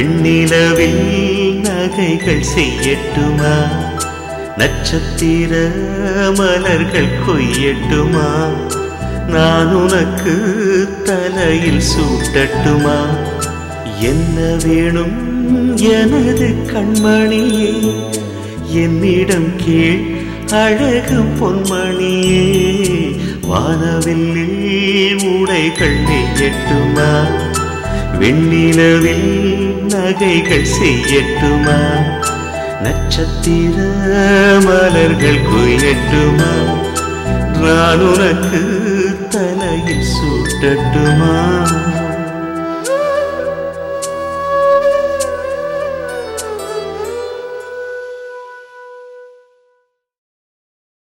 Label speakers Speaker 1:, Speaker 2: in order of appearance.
Speaker 1: வெண்ணிலவில் நகைகள் செய்யட்டுமா நட்சத்திர மலர்கள் கொய்யட்டுமா நான் உனக்கு தலையில் சூட்டட்டுமா என்ன வேணும் எனது கண்மணியே என்னிடம் கீழ் அழகு பொன்மணியே வானவில்லில் உடைகள் நெய்யட்டுமா வெண்ணிலவில் நகைகள் செய்யட்டுமா நட்சத்திர மலர்கள் கொய்யட்டுமா நான் உனக்கு தலையில் சூட்டட்டுமா